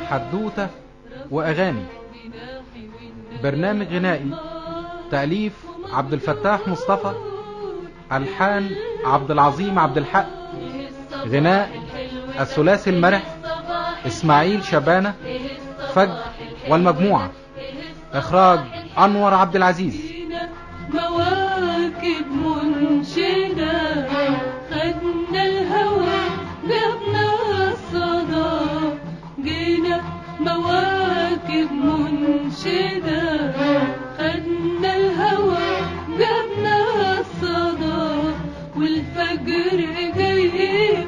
حدوتة وأغاني برنامج غنائي تأليف عبد الفتاح مصطفى ألحان عبد العظيم عبد الحق غناء الثلاثي المرح إسماعيل شبانة فجر والمجموعة إخراج أنور عبد العزيز مواكب منشدة خدنا الهوى جبنا الصدى جينا مواكب منشدة خدنا الهوى جبنا الصدى والفجر جاي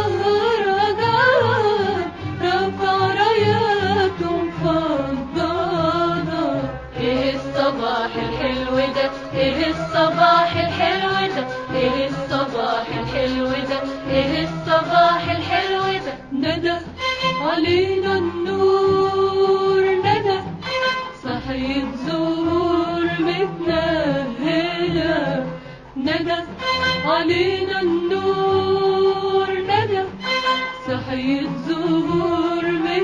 مهرجان رفع راياتهم فضانا ايه الصباح الحلو ده ايه الصباح الحلو ده ايه الصباح الحلو ده ايه الصباح الحلو ده ندى علينا النور ندى صحيت زهور متنهلة ندى علينا النور ندى صحيت زهور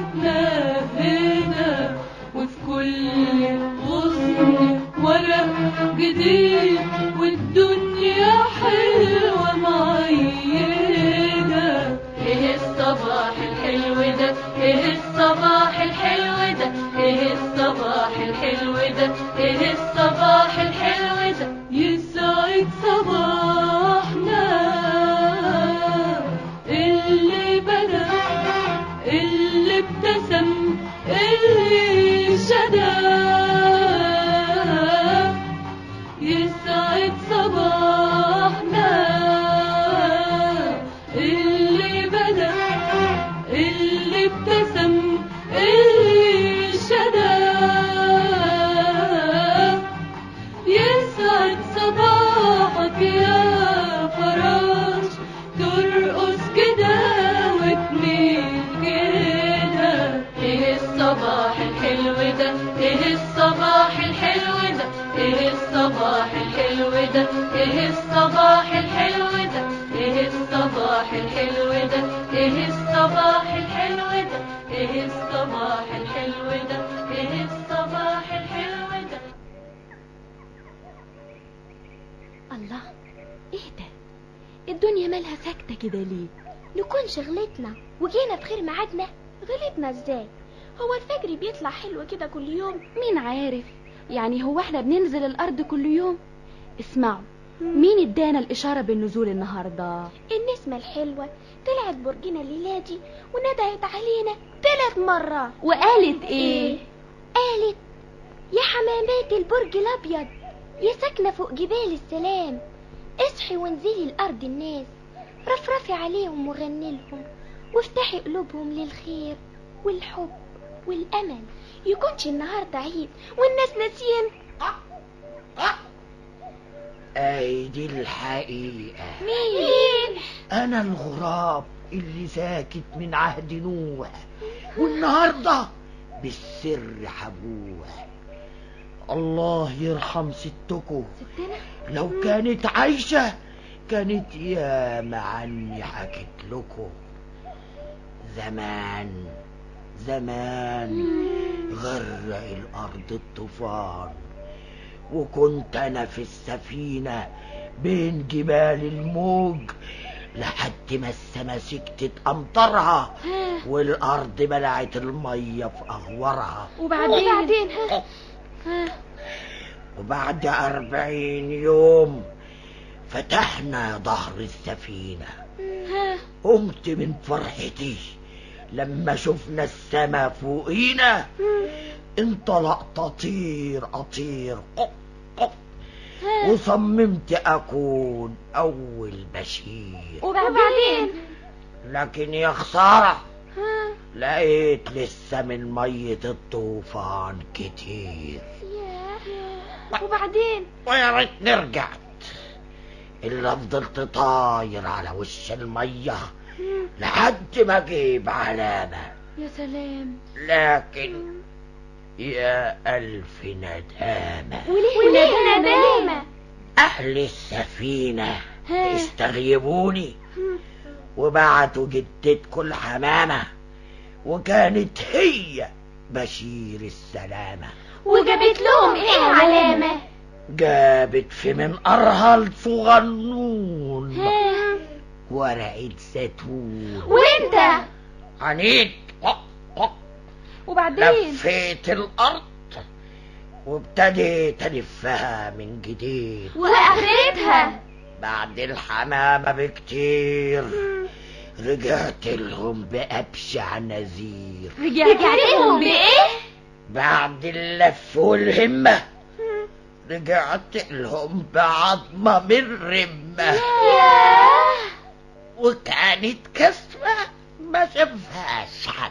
متنهلة وفي كل غصن ورق جديد والدنيا حلوة معيدة ايه الصباح الحلو ده ايه الصباح الحلو ده ايه الصباح الحلو ده ايه الصباح الحلو ده يسعد صباحنا اللي بدا اللي ابتسم اللي شدا يسعد صباحنا اللي بدا اللي ابتسم اللي شدا يسعد صباحك يا فراش ترقص كده وتميل كده ايه الصباح الحلو ده ايه الصباح الحلو ده ايه الصباح الحلو ده ايه الصباح الحلو ده ايه الصباح الحلو ده ايه الصباح الحلو ده ايه الصباح الحلو ده ايه الصباح الحلو ده الله ايه ده الدنيا مالها ساكتة كده ليه نكون شغلتنا وجينا في خير ميعادنا غلطنا ازاي هو الفجر بيطلع حلو كده كل يوم مين عارف يعني هو احنا بننزل الارض كل يوم اسمعوا مين ادانا الاشارة بالنزول النهاردة النسمة الحلوة طلعت برجنا الليلة دي وندهت علينا ثلاث مرات وقالت ايه قالت يا حمامات البرج الابيض يا ساكنة فوق جبال السلام اصحي وانزلي الارض الناس رفرفي عليهم وغني لهم وافتحي قلوبهم للخير والحب والامل يكونش النهارده عيد والناس ناسيين اي دي الحقيقة مين انا الغراب اللي ساكت من عهد نوح والنهاردة بالسر حبوه الله يرحم ستكم ستنا لو كانت عايشة كانت ياما عني حكت لكم زمان زمان غرق الأرض الطوفان وكنت أنا في السفينة بين جبال الموج لحد ما السما سكتت أمطرها والأرض بلعت المية في أغورها وبعدين وبعدين ها ها وبعد أربعين يوم فتحنا ظهر السفينة ها قمت من فرحتي لما شفنا السما فوقينا انطلقت أطير أطير قق قق وصممت أكون أول بشير وبعدين لكن يا خسارة ها لقيت لسه من مية الطوفان كتير ياه وبعدين ويا ريتني رجعت إلا فضلت طاير على وش المية لحد ما أجيب علامة يا سلام لكن يا ألف ندامة وليه ندامة أهل السفينة ها. استغيبوني وبعتوا جدتكم الحمامة وكانت هي بشير السلامة وجابت لهم ايه علامة جابت في منقرها الصغنون ورقة زيتون وانت عنيد وبعدين لفيت الأرض وابتديت ألفها من جديد واخرتها بعد الحمامة بكتير رجعت لهم بأبشع نذير رجعت رجعت لهم بايه بعد اللف والهمة رجعت لهم بعظمة من رمة ياه وكانت كسرة ما شافهاش حد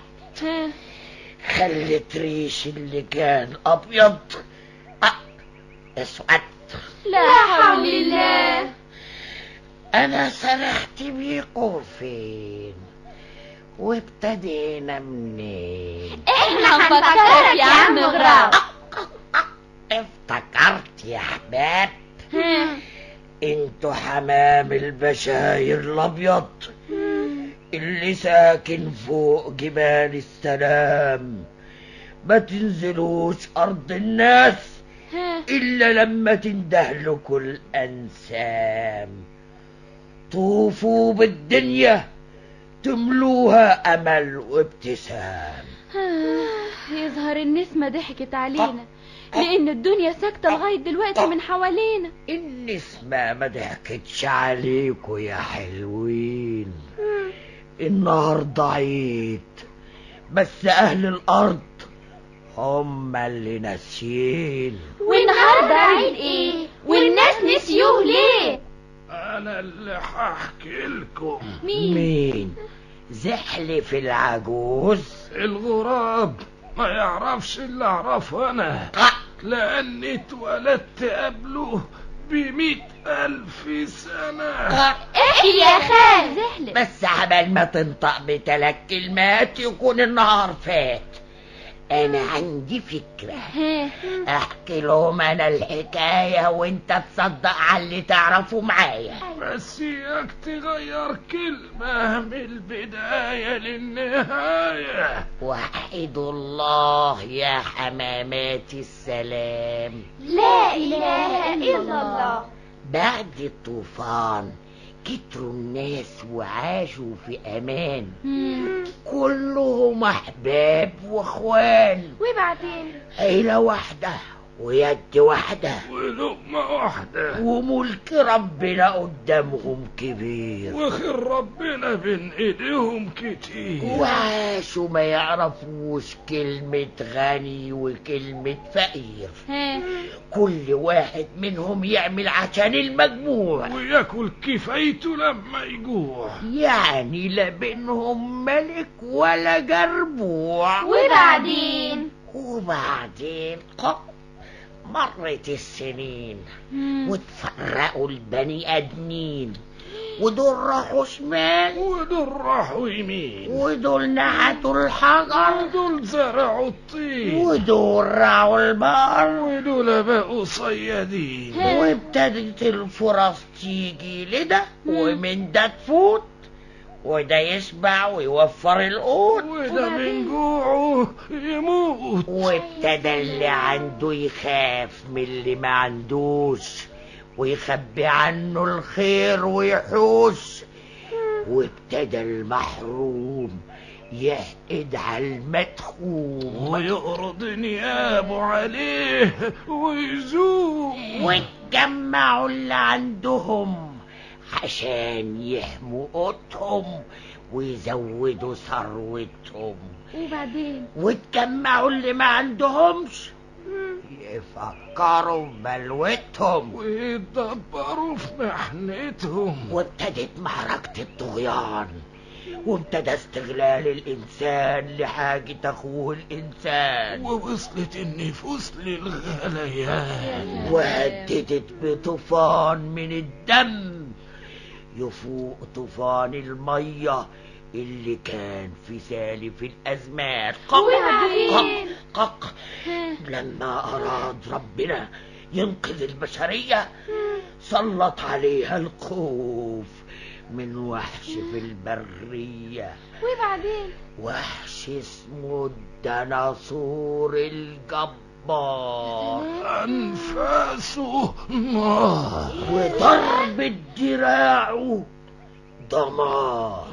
خلت ريش اللي كان أبيض أه، أسود لا حول الله أنا سرحت بيكم فين وابتدينا منين احنا هنفكرك يا عم غراب افتكرت يا احباب انتوا حمام البشاير الابيض اللي ساكن فوق جبال السلام ما تنزلوش ارض الناس الا لما تندهلكوا الانسام طوفوا بالدنيا تملوها امل وابتسام يظهر النسمة ضحكت علينا لأن الدنيا ساكتة لغاية دلوقتي من حوالينا النسمة ما ضحكتش عليكوا يا حلوين النهاردة عيد بس أهل الأرض هم اللي ناسيين والنهارده عيد ايه والناس نسيوه ليه انا اللي هحكي لكم مين مين زحلف العجوز الغراب ما يعرفش اللي اعرفه انا لاني اتولدت قبله بمئة الف سنة احكي يا خال زحلق بس عبال ما تنطق بثلاث كلمات يكون النهار فات أنا عندي فكرة أحكي لهم أنا الحكاية وأنت تصدق على اللي تعرفه معايا بس اياك تغير كلمة من البداية للنهاية وحدوا الله يا حمامات السلام لا اله الا الله بعد الطوفان كتروا الناس وعاشوا في أمان كلهم أحباب وإخوان وبعدين عيلة واحدة ويد واحدة ولقمة واحدة وملك ربنا قدامهم كبير وخير ربنا بين ايديهم كتير وعاشوا ما يعرفوش كلمة غني وكلمة فقير كل واحد منهم يعمل عشان المجموع وياكل كفايته لما يجوع يعني لا بينهم ملك ولا جربوع وبعدين وبعدين قط مرت السنين وتفرقوا البني ادمين ودول راحوا شمال ودول راحوا يمين ودول نحتوا الحجر ودول زرعوا الطين ودول راعوا البقر ودول بقوا صيادين وابتدت الفرص تيجي لده ومن ده تفوت وده يشبع ويوفر القوت وده من جوعه يموت وابتدى اللي عنده يخاف من اللي ما عندوش ويخبي عنه الخير ويحوش وابتدى المحروم يحقد على المدخوم ويقرض نيابه عليه ويزوم واتجمعوا اللي عندهم عشان يحموا قوتهم ويزودوا ثروتهم وبعدين واتجمعوا اللي ما عندهمش يفكروا ببلوتهم ويتدبروا في محنتهم وابتدت معركة الطغيان وابتدى استغلال الإنسان لحاجة أخوه الإنسان ووصلت النفوس للغليان وهددت بطوفان من الدم يفوق طوفان المية اللي كان في سالف الأزمان قق وبعدين؟ قق قق لما أراد ربنا ينقذ البشرية سلط عليها الخوف من وحش في البرية وبعدين وحش اسمه الديناصور الجبار أنفاسه نار وضرب دراعه دمار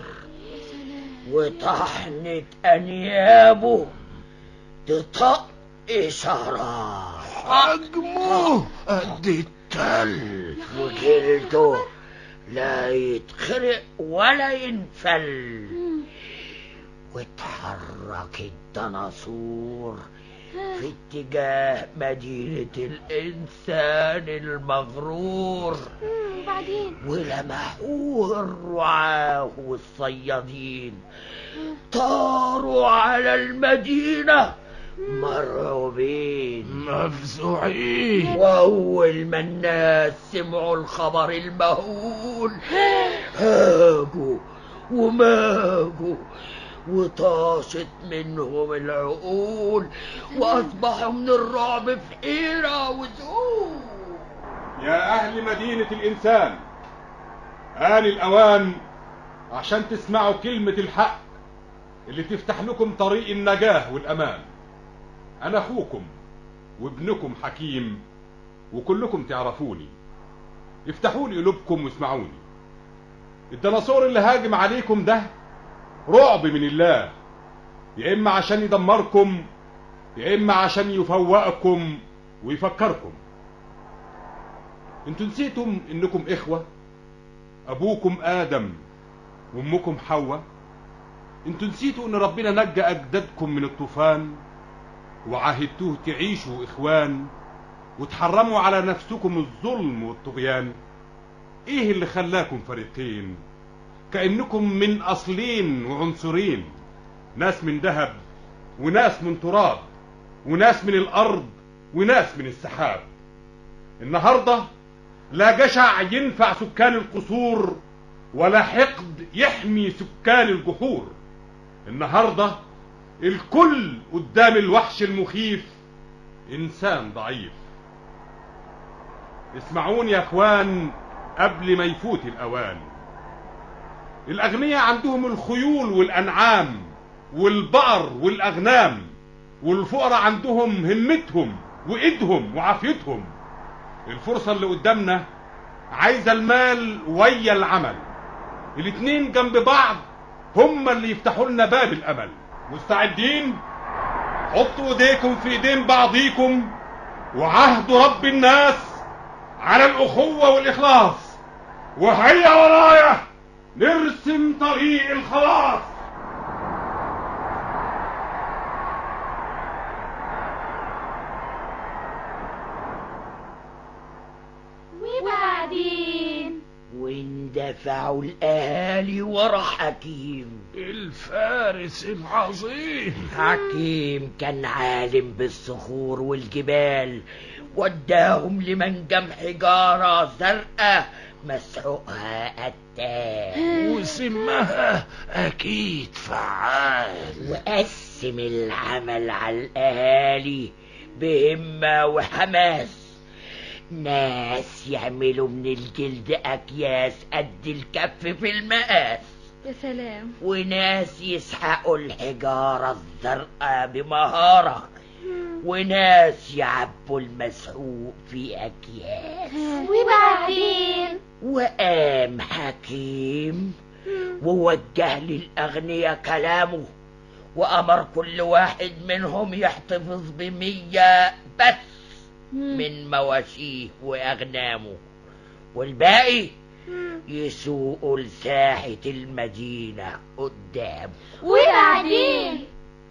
وطحنة أنيابه تطق شرار حجمه قد التل وجلده لا يتخرق ولا ينفل واتحرك الديناصور في اتجاه مدينة الإنسان المغرور وبعدين ولمحوه الرعاة والصيادين طاروا على المدينة مرعوبين مفزوعين وأول ما الناس سمعوا الخبر المهول هاجوا وماجوا وطاشت منهم العقول وأصبحوا من الرعب في حيرة وذهول يا أهل مدينة الإنسان آن الأوان عشان تسمعوا كلمة الحق اللي تفتح لكم طريق النجاة والأمان أنا أخوكم وابنكم حكيم وكلكم تعرفوني افتحوا لي قلوبكم واسمعوني الديناصور اللي هاجم عليكم ده رعب من الله يا إما عشان يدمركم يا إما عشان يفوقكم ويفكركم انتوا نسيتم انكم اخوة ابوكم ادم وامكم حواء انتوا نسيتوا ان ربنا نجى اجدادكم من الطوفان وعاهدتوه تعيشوا اخوان وتحرموا على نفسكم الظلم والطغيان ايه اللي خلاكم فريقين كأنكم من اصلين وعنصرين ناس من ذهب وناس من تراب وناس من الارض وناس من السحاب النهارده لا جشع ينفع سكان القصور ولا حقد يحمي سكان الجحور النهارده الكل قدام الوحش المخيف انسان ضعيف اسمعوني يا اخوان قبل ما يفوت الاوان الاغنياء عندهم الخيول والانعام والبقر والاغنام والفقراء عندهم همتهم وايدهم وعافيتهم الفرصة اللي قدامنا عايزة المال ويا العمل الاتنين جنب بعض هما اللي يفتحوا لنا باب الامل مستعدين حطوا ايديكم في ايدين بعضيكم وعهدوا رب الناس على الاخوة والاخلاص وهيا ورايا نرسم طريق الخلاص وبعدين واندفعوا الاهالي ورا حكيم الفارس العظيم حكيم كان عالم بالصخور والجبال وداهم لمنجم حجارة زرقاء مسحوقها قتال وسمها أكيد فعال وقسم العمل على الأهالي بهمة وحماس ناس يعملوا من الجلد أكياس قد الكف في المقاس يا سلام وناس يسحقوا الحجارة الزرقاء بمهارة وناس يعبوا المسحوق في أكياس وبعدين وقام حكيم ووجه للأغنياء كلامه وأمر كل واحد منهم يحتفظ بمية بس من مواشيه وأغنامه والباقي يسوقوا لساحة المدينة قدامه وبعدين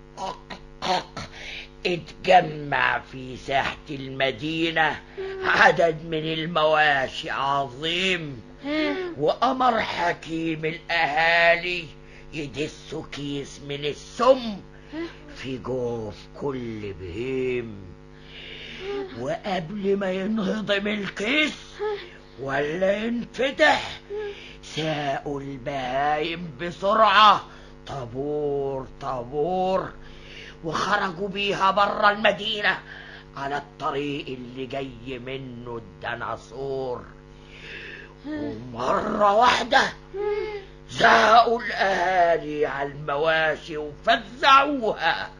اتجمع في ساحة المدينة عدد من المواشي عظيم وأمر حكيم الأهالي يدسوا كيس من السم في جوف كل بهيم وقبل ما ينهضم الكيس ولا ينفتح ساقوا البهايم بسرعة طابور طابور وخرجوا بيها برا المدينة على الطريق اللي جاي منه الديناصور ومرة واحدة زهقوا الأهالي على المواشي وفزعوها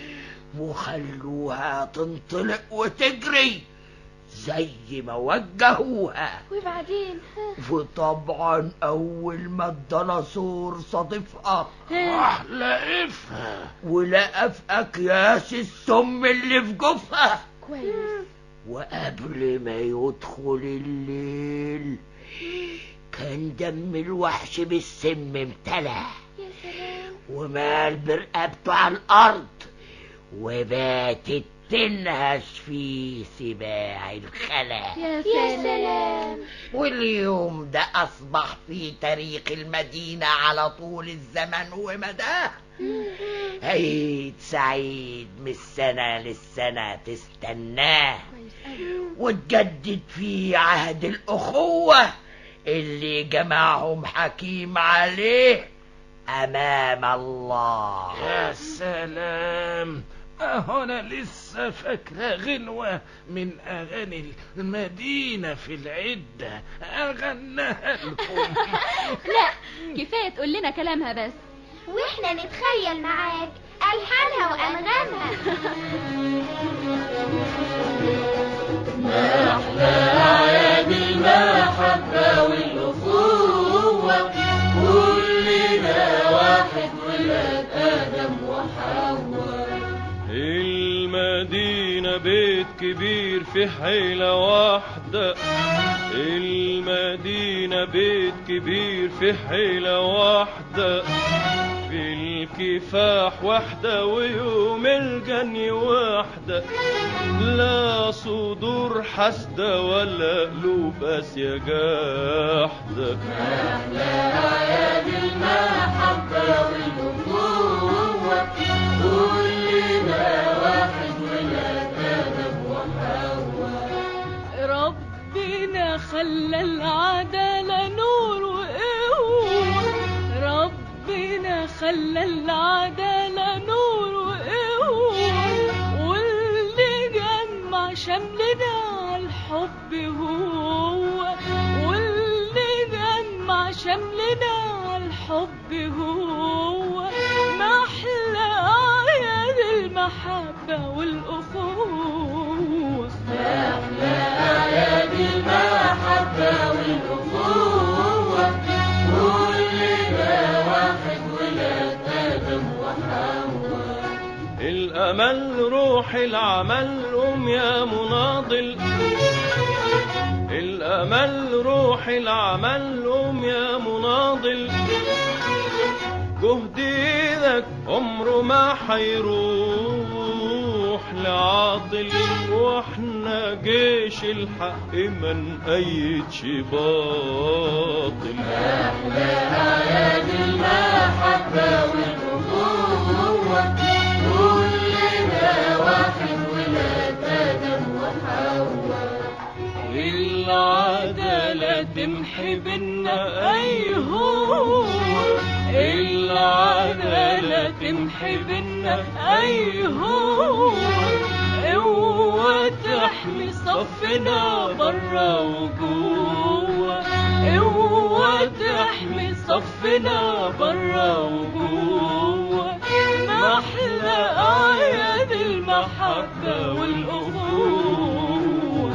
وخلوها تنطلق وتجري زي ما وجهوها وبعدين وطبعا أول ما الديناصور صادفها راح لقفها ولقى في أكياس السم اللي في جوفها كويس وقبل ما يدخل الليل كان دم الوحش بالسم امتلى يا سلام ومال برقبته على الأرض وباتت تنهش في سباع الخلا يا يا سلام واليوم ده أصبح في تاريخ المدينة على طول الزمن ومداه عيد سعيد من السنة للسنة تستناه كويس أوي. وتجدد فيه عهد الأخوة اللي جمعهم حكيم عليه أمام الله يا سلام اهو انا لسه فاكره غنوه من اغاني المدينه في العده اغناها لكم لا كفايه تقول لنا كلامها بس واحنا نتخيل معاك ألحانها وأنغامها أعياد المحبة والأخوة كلنا واحد ولاد آدم وحواء المدينة بيت كبير في حيلة واحدة المدينة بيت كبير في حيلة واحدة في الكفاح واحدة ويوم الجني واحدة لا صدور حسدة ولا قلوب يا جاحدة أعياد المحبة والأخوة كلنا واحد ولاد آدم وحواء ربنا خلى العدالة نور وقوة ربنا خلى العدالة نور وقوة واللي جمع شملنا على الحب هو واللي جمع شملنا على الحب هو محلى أعياد المحبة والأخوة أعياد المحبة والأخوة كلنا واحد ولاد آدم وحواء الأمل روح العمل قوم يا مناضل الأمل روح العمل قوم يا مناضل جهد ايدك عمره ما حيروح لعاطل واحنا جيش الحق ما نأيدش باطل أعياد المحبة والأخوة كلنا واحد ولاد آدم وحواء العدالة تمحي بينا أي هو العدالة تمحي بينا أي هو قوة تحمي صفنا برا وجوه قوة تحمي صفنا برا وجوه محلى أعياد المحبة والأخوة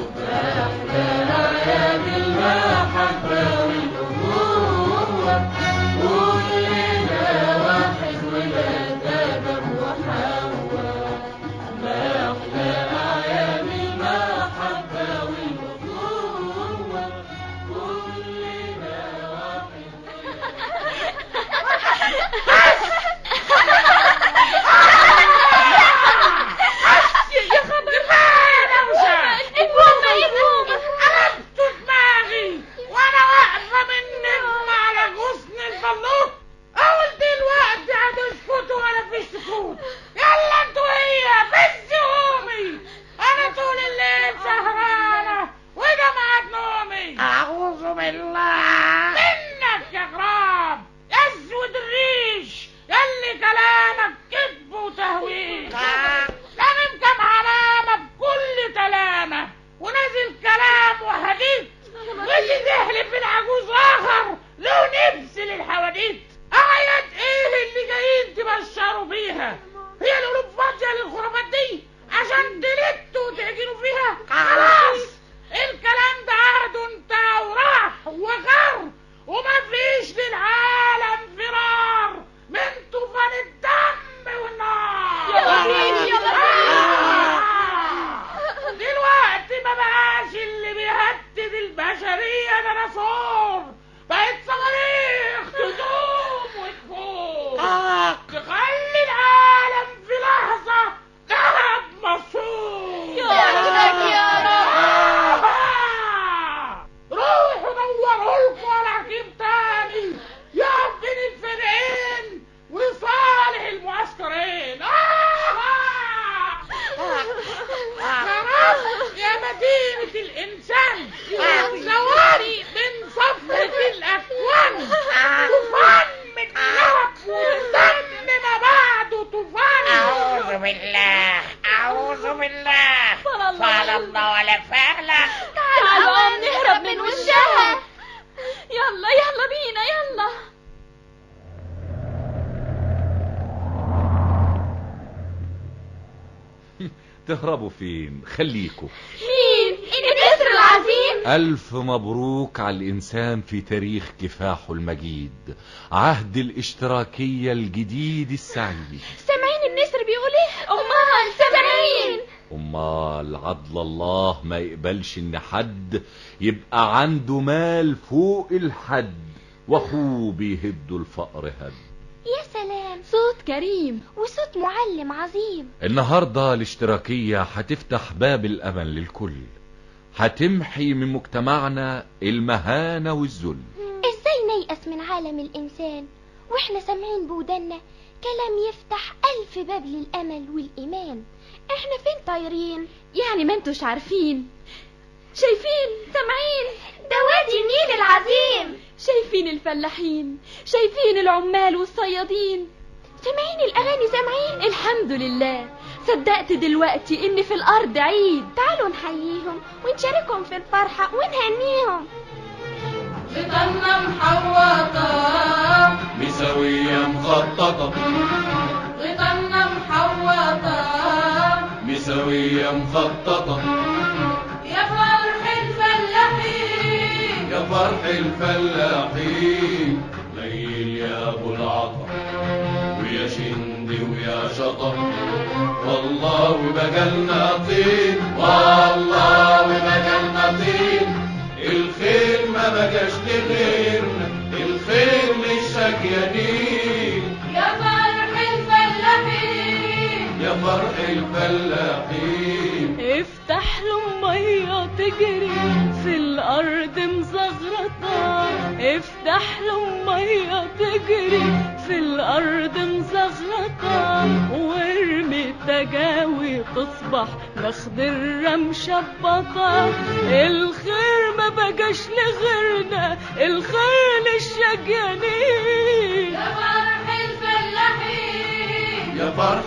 أعياد المحبة والأخوة كلنا واحد ولاد آدم وحواء أحلى أعياد المحبة والأخوة كلنا واحد يا خبر العصور بقت صواريخ تدوم وتفوق تخلي العالم في لحظة ذهب مصفوف يا رب يا رب روحوا دوروا لكم على حكيم تاني يقف بين الفريقين ويصالح المعسكرين خلاص يا مدينة الإنسان زواري من صفحة الأكوان طوفان من لهب ودم ما بعده طوفان أعوذ بالله أعوذ بالله فعل الله ولا فعله تعالوا قوم نهرب من وشها يلا يلا بينا يلا تهربوا فين خليكوا مين النسر العظيم ألف مبروك على الإنسان في تاريخ كفاحه المجيد عهد الاشتراكية الجديد السعيد سامعين النسر بيقول ايه امال سامعين أمال عدل الله ما يقبلش إن حد يبقى عنده مال فوق الحد وأخوه بيهدوا الفقر هد يا سلام صوت كريم وصوت معلم عظيم النهاردة الاشتراكية هتفتح باب الأمل للكل هتمحي من مجتمعنا المهانة والذل ازاي نيأس من عالم الإنسان واحنا سامعين بودنا كلام يفتح ألف باب للأمل والإيمان احنا فين طايرين يعني ما انتوش عارفين شايفين سامعين ده وادي النيل العظيم شايفين الفلاحين شايفين العمال والصيادين سامعين الأغاني سامعين الحمد لله صدقت دلوقتي ان في الارض عيد تعالوا نحييهم ونشاركهم في الفرحة ونهنيهم بطننا محوطة مسوية مخططة بطننا محوطة مسوية مخططة يا فرح الفلاحين يا فرح الفلاحين ليل يا ابو العطا ويا شندي ويا شطا والله وبقلنا طين والله وبقلنا طين الخير ما بقاش لغيرنا الخير للشقيانين يا فرح الفلاحين يا فرح الفلاحين افتح له ميه تجري في الارض مزغرطه افتح له ميه تجري في الارض مزغرطه وارمي التجاوي تصبح مخضرة مشبطة الخير ما بقاش لغيرنا الخير للشقيانين يا فرح الفلاحين يا فرح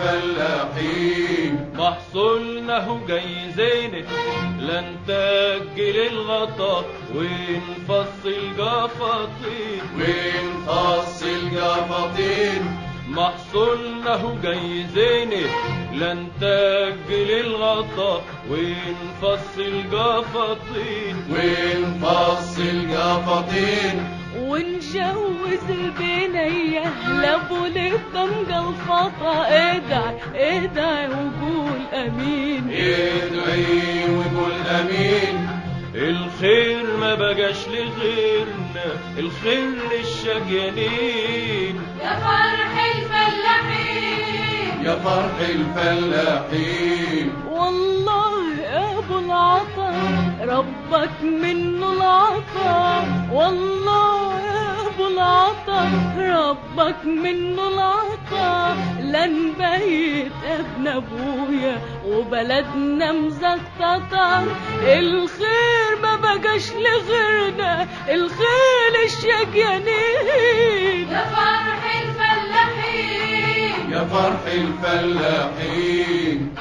الفلاحين محصولنا هو جاي زينة لن تأجل الغطا ونفصل جفاطين ونفصل جفاطين محصولنا هو جاي زينة لن تأجل الغطا ونفصل جفاطين ونفصل جفاطين ونجوز البنية لابو للدم جلفطة ادعي ادعي وقول امين ادعي وقول امين الخير ما بقاش لغيرنا الخير للشقيانين يا فرح الفلاحين يا فرح الفلاحين والله يا ابو العطا ربك منه العطا والله يا ابو العطا ربك منه العطا لن بيت ابن ابويا وبلدنا مزقططة الخير ما بقاش لغيرنا الخير الشقيانين يا فرح الفلاحين يا فرح الفلاحين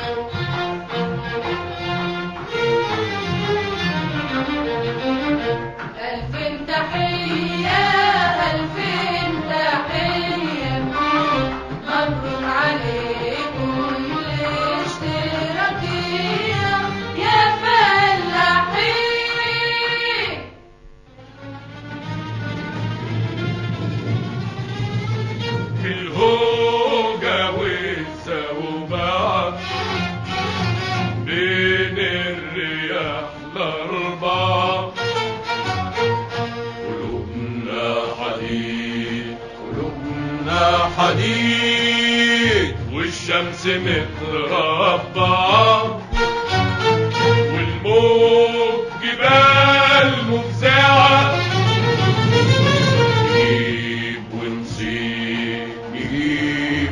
ألف تحية ألف تحية مبروك عليكم الاشتراكية يا فلاحين الهوجة والسوبعة نص متربع والموج جبال مفزعة نجيب ونصيد نجيب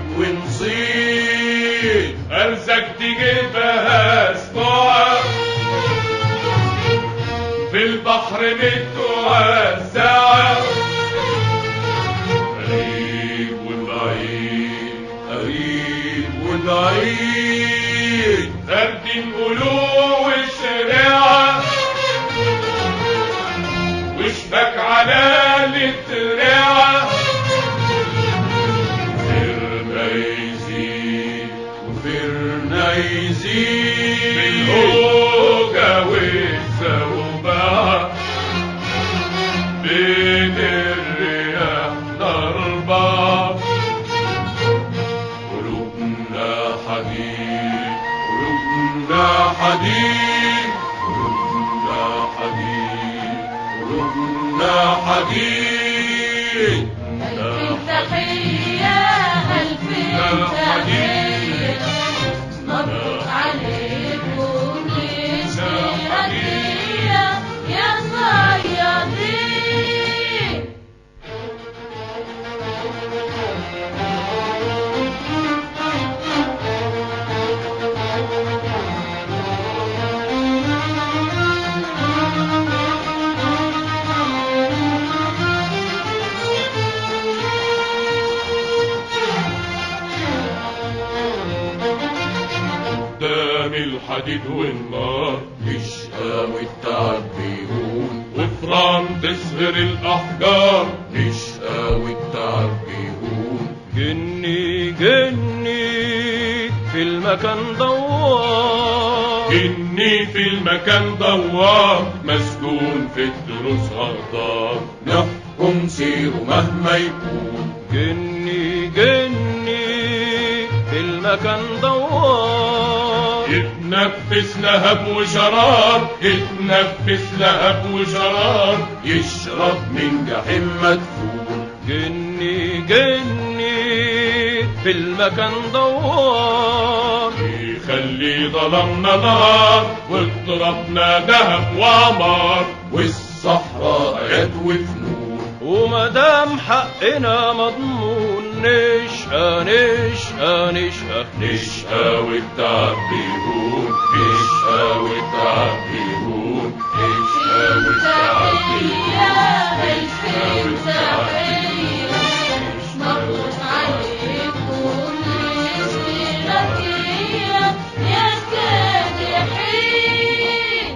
ونصيد أرزق تجيبها اسبوع في البحر متوزعة قريب وبعيد قريب وبعيد سردين قلوب الشريعة وشبك على التريعة فرنا يزيد وفرنا يزيد بالهوجة والزوبعة بين الرياح ضربة قلوبنا حديد قلوبنا حديد قلوبنا حديد قلوبنا حديد ألف تحية ألف تحية مبروك عليكم الاشتراكية يا صيادين قدام الحديد والنار نشقى والتعب بيهون وفران تسهر الأحجار نشقى والتعب بيهون جني جني في المكان دوار جني في المكان دوار مسجون في الدروس غدار نحكم سيره مهما يكون جني جني في المكان دوار يتنفس لهب وشرار يتنفس لهب وشرار يشرب من جحيم مدفون جني جني في المكان دوار يخلي ظلمنا نار واضطربنا دهب وعمار والصحراء يدوي فنون ومدام حقنا مضمون نشقى نشقى نشقى نشقى والتعب بيهون نشقى والتعب بيهون نشقى والتعب بيهون نشقى والتعب بيهون مبروك عليكم الاشتراكية يا كادحين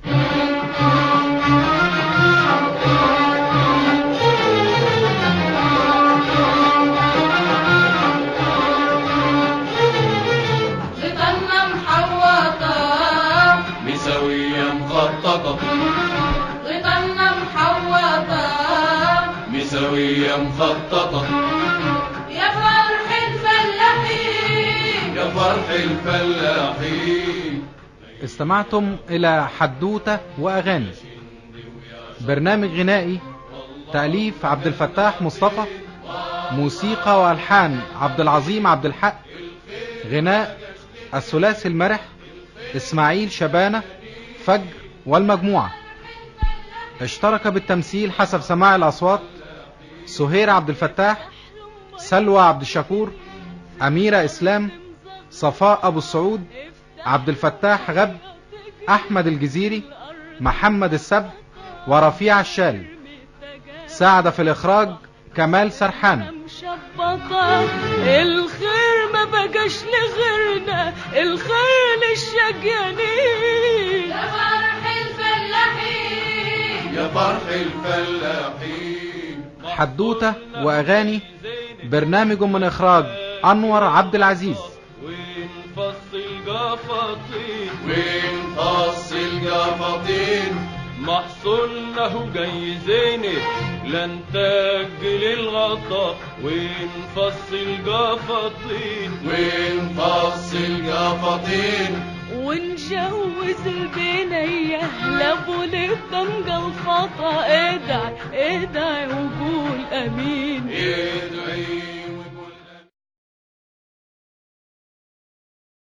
غطنا محوطة مسوية مخططة غطنا محوطة مسوية مخططة يا فرح الفلاحين يا فرح الفلاحين استمعتم إلى حدوتة وأغاني برنامج غنائي تأليف عبد الفتاح مصطفى موسيقى وألحان عبد العظيم عبد الحق غناء الثلاثي المرح إسماعيل شبانة فجر والمجموعة اشترك بالتمثيل حسب سماع الأصوات سهير عبد الفتاح سلوى عبد الشكور أميرة إسلام صفاء أبو السعود عبد الفتاح غب أحمد الجزيري محمد السب ورفيع الشال ساعد في الإخراج كمال سرحان مشبطة الخير ما بقاش لغيرنا الخير للشقيانين يا فرح الفلاحين يا فرح الفلاحين حدوتة وأغاني برنامج من إخراج أنور عبد العزيز ونفصل جفاطين ونفصل جفاطين محصولنا جاي زينة لن تأجل الغطا ونفصل جفاطين ونفصل جفاطين ونجوز البنية لابو للطنجة الخطا ادعي ادعي وقول امين ادعي